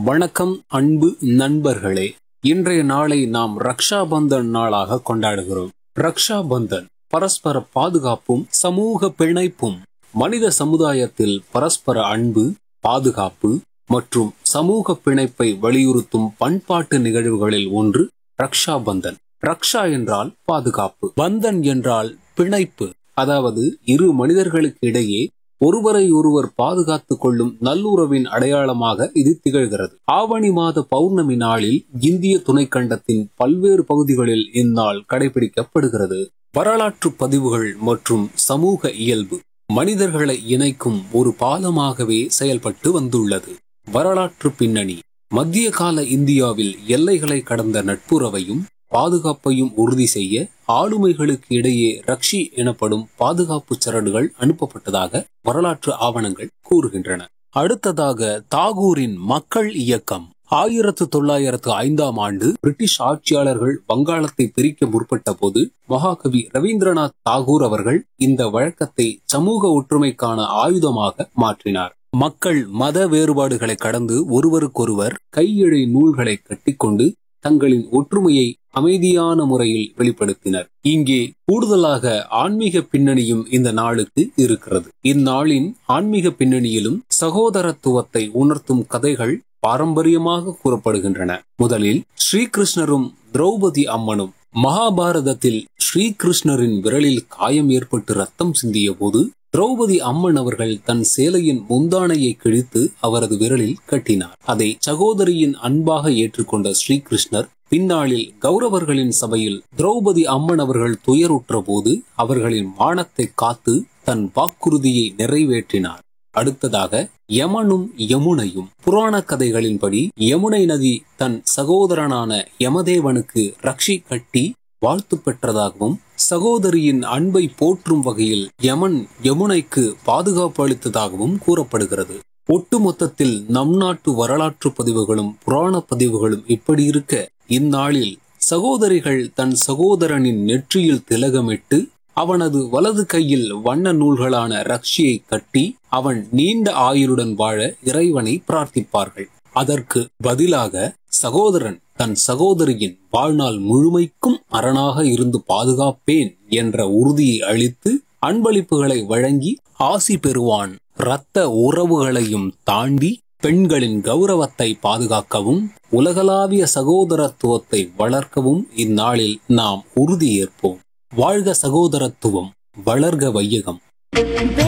வணக்கம் அன்பு நண்பர்களே இன்றைய நாளை நாம் ரக்ஷா பந்தன் நாளாக கொண்டாடுகிறோம் ரக்ஷா பந்தன் பரஸ்பர பாதுகாப்பும் சமூக பிணைப்பும் மனித சமுதாயத்தில் பரஸ்பர அன்பு பாதுகாப்பு மற்றும் சமூக பிணைப்பை வலியுறுத்தும் பண்பாட்டு நிகழ்வுகளில் ஒன்று ரக்ஷா பந்தன் ரக்ஷா என்றால் பாதுகாப்பு பந்தன் என்றால் பிணைப்பு அதாவது இரு மனிதர்களுக்கு இடையே ஒருவரை ஒருவர் பாதுகாத்துக் கொள்ளும் நல்லுறவின் அடையாளமாக இது திகழ்கிறது ஆவணி மாத பௌர்ணமி நாளில் இந்திய துணைக்கண்டத்தின் பல்வேறு பகுதிகளில் இந்நாள் கடைபிடிக்கப்படுகிறது வரலாற்று பதிவுகள் மற்றும் சமூக இயல்பு மனிதர்களை இணைக்கும் ஒரு பாலமாகவே செயல்பட்டு வந்துள்ளது வரலாற்று பின்னணி மத்திய கால இந்தியாவில் எல்லைகளை கடந்த நட்புறவையும் பாதுகாப்பையும் உறுதி செய்ய ஆளுமைகளுக்கு இடையே ரக்ஷி எனப்படும் பாதுகாப்பு சரடுகள் அனுப்பப்பட்டதாக வரலாற்று ஆவணங்கள் கூறுகின்றன அடுத்ததாக தாகூரின் மக்கள் இயக்கம் ஆயிரத்து தொள்ளாயிரத்து ஐந்தாம் ஆண்டு பிரிட்டிஷ் ஆட்சியாளர்கள் வங்காளத்தை பிரிக்க முற்பட்ட போது மகாகவி ரவீந்திரநாத் தாகூர் அவர்கள் இந்த வழக்கத்தை சமூக ஒற்றுமைக்கான ஆயுதமாக மாற்றினார் மக்கள் மத வேறுபாடுகளை கடந்து ஒருவருக்கொருவர் கையெழை நூல்களை கட்டிக்கொண்டு தங்களின் ஒற்றுமையை அமைதியான முறையில் வெளிப்படுத்தினர் இங்கே கூடுதலாக ஆன்மீக பின்னணியும் இந்த நாளுக்கு இருக்கிறது இந்நாளின் ஆன்மீக பின்னணியிலும் சகோதரத்துவத்தை உணர்த்தும் கதைகள் பாரம்பரியமாக கூறப்படுகின்றன முதலில் ஸ்ரீகிருஷ்ணரும் திரௌபதி அம்மனும் மகாபாரதத்தில் ஸ்ரீகிருஷ்ணரின் விரலில் காயம் ஏற்பட்டு ரத்தம் சிந்திய போது திரௌபதி அம்மன் அவர்கள் தன் சேலையின் முந்தானையை கிழித்து அவரது விரலில் கட்டினார் அதை சகோதரியின் அன்பாக ஏற்றுக்கொண்ட ஸ்ரீகிருஷ்ணர் பின்னாளில் கௌரவர்களின் சபையில் திரௌபதி அம்மன் அவர்கள் துயருற்ற போது அவர்களின் மானத்தை காத்து தன் வாக்குறுதியை நிறைவேற்றினார் அடுத்ததாக யமனும் யமுனையும் புராண கதைகளின்படி யமுனை நதி தன் சகோதரனான யமதேவனுக்கு ரக்ஷி கட்டி வாழ்த்து பெற்றதாகவும் சகோதரியின் அன்பை போற்றும் வகையில் யமன் யமுனைக்கு பாதுகாப்பு அளித்ததாகவும் கூறப்படுகிறது ஒட்டுமொத்தத்தில் நம் நாட்டு வரலாற்று பதிவுகளும் புராண பதிவுகளும் இப்படி இருக்க இந்நாளில் சகோதரிகள் தன் சகோதரனின் நெற்றியில் திலகமிட்டு அவனது வலது கையில் வண்ண நூல்களான ரக்ஷியை கட்டி அவன் நீண்ட ஆயுளுடன் வாழ இறைவனை பிரார்த்திப்பார்கள் அதற்கு பதிலாக சகோதரன் தன் சகோதரியின் வாழ்நாள் முழுமைக்கும் அரணாக இருந்து பாதுகாப்பேன் என்ற உறுதியை அளித்து அன்பளிப்புகளை வழங்கி ஆசி பெறுவான் இரத்த உறவுகளையும் தாண்டி பெண்களின் கௌரவத்தை பாதுகாக்கவும் உலகளாவிய சகோதரத்துவத்தை வளர்க்கவும் இந்நாளில் நாம் உறுதியேற்போம் வாழ்க சகோதரத்துவம் வளர்க வையகம்